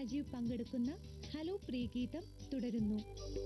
രാജീവ് പങ്കെടുക്കുന്ന ഹലോ പ്രിയഗീതം തുടരുന്നു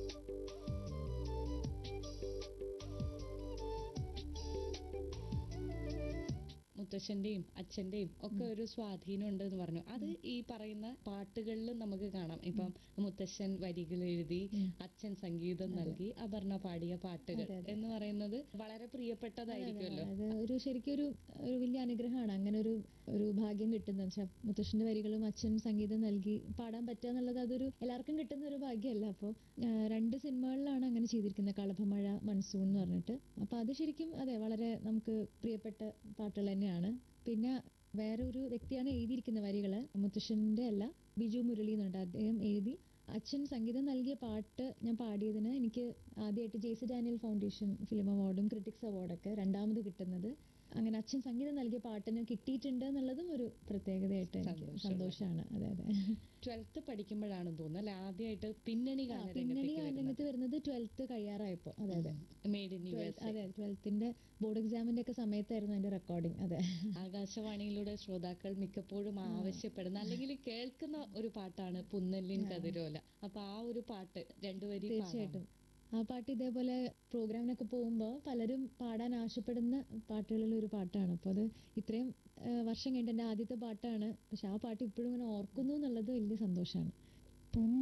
മുത്തശ്ശന്റെയും അച്ഛന്റെയും ഒക്കെ ഒരു സ്വാധീനം ഉണ്ട് എന്ന് പറഞ്ഞു അത് ഈ പറയുന്ന പാട്ടുകളിൽ നമുക്ക് കാണാം ഇപ്പം മുത്തശ്ശൻ വരികൾ എഴുതി അച്ഛൻ സംഗീതം നൽകി അപർണ പാടിയ പാട്ടുകൾ അതെ, അതെ. എന്ന് പറയുന്നത് വളരെ പ്രിയപ്പെട്ടതായിരിക്കുമല്ലോ അത് ഒരു ശരിക്കും ഒരു ഒരു വലിയ അനുഗ്രഹമാണ് അങ്ങനെ ഒരു ഒരു ഭാഗ്യം കിട്ടുന്നത് വെച്ചാൽ മുത്തശ്ശന്റെ വരികളും അച്ഛൻ സംഗീതം നൽകി പാടാൻ പറ്റുക എന്നുള്ളത് അതൊരു എല്ലാവർക്കും കിട്ടുന്ന ഒരു ഭാഗ്യമല്ല അപ്പോൾ രണ്ട് സിനിമകളിലാണ് അങ്ങനെ ചെയ്തിരിക്കുന്നത് കളഭമഴ മൺസൂൺ എന്ന് പറഞ്ഞിട്ട് അപ്പൊ അത് ശരിക്കും അതെ വളരെ നമുക്ക് പ്രിയപ്പെട്ട പാട്ടുകൾ തന്നെയാണ് പിന്നെ വേറെ ഒരു വ്യക്തിയാണ് എഴുതിയിരിക്കുന്ന വരികള് മുത്തശ്ശന്റെ അല്ല ബിജു മുരളി എന്നുണ്ട് അദ്ദേഹം എഴുതി അച്ഛൻ സംഗീതം നൽകിയ പാട്ട് ഞാൻ പാടിയതിന് എനിക്ക് ആദ്യമായിട്ട് ജെയ്സി ഡാനിയൽ ഫൗണ്ടേഷൻ ഫിലിം അവാർഡും ക്രിട്ടിക്സ് അവാർഡൊക്കെ രണ്ടാമത് കിട്ടുന്നത് അങ്ങനെ അച്ഛൻ സംഗീതം നൽകിയ പാട്ടിന് കിട്ടിയിട്ടുണ്ട് എന്നുള്ളതും ഒരു പ്രത്യേകതയായിട്ട് എനിക്ക് സന്തോഷം. സന്തോഷമാണ് അതെ അതെ ട്വൽത്ത് പഠിക്കുമ്പോഴാണ് തോന്നുന്നത് അല്ലെ ആദ്യമായിട്ട് പിന്നണി ആ, പിന്നണി ഗാനരംഗത്തേക്ക് വരുന്നത് രംഗത്ത് വരുന്നത് ട്വൽത്ത് കഴിയാറായപ്പോ അതെ അതെ മെയ്ഡ് ഇൻ യു Twelfth- അതെ ട്വൽത്തിന്റെ ബോർഡ് എക്സാമിന്റെ ഒക്കെ സമയത്തായിരുന്നു അതിന്റെ റെക്കോർഡിംഗ് അതെ ആകാശവാണിയിലൂടെ ശ്രോതാക്കൾ മിക്കപ്പോഴും ആവശ്യപ്പെടുന്ന അല്ലെങ്കിൽ കേൾക്കുന്ന ഒരു പാട്ടാണ് പുന്നല്ലിൻ കതിരോല അപ്പൊ ആ ഒരു പാട്ട് രണ്ടുവരി പാടാമോ? തീർച്ചയായിട്ടും ആ പാട്ട് ഇതേപോലെ പ്രോഗ്രാമിനൊക്കെ പോകുമ്പോൾ പലരും പാടാൻ ആവശ്യപ്പെടുന്ന പാട്ടുകളിൽ ഒരു പാട്ടാണ് അപ്പോൾ അത് ഇത്രയും ആ, വർഷം കഴിഞ്ഞിട്ട് എൻ്റെ ആദ്യത്തെ പാട്ടാണ് പക്ഷെ ആ പാട്ട് ഇപ്പോഴും ഇങ്ങനെ ഓർക്കുന്നു എന്നുള്ളത് വലിയ സന്തോഷമാണ്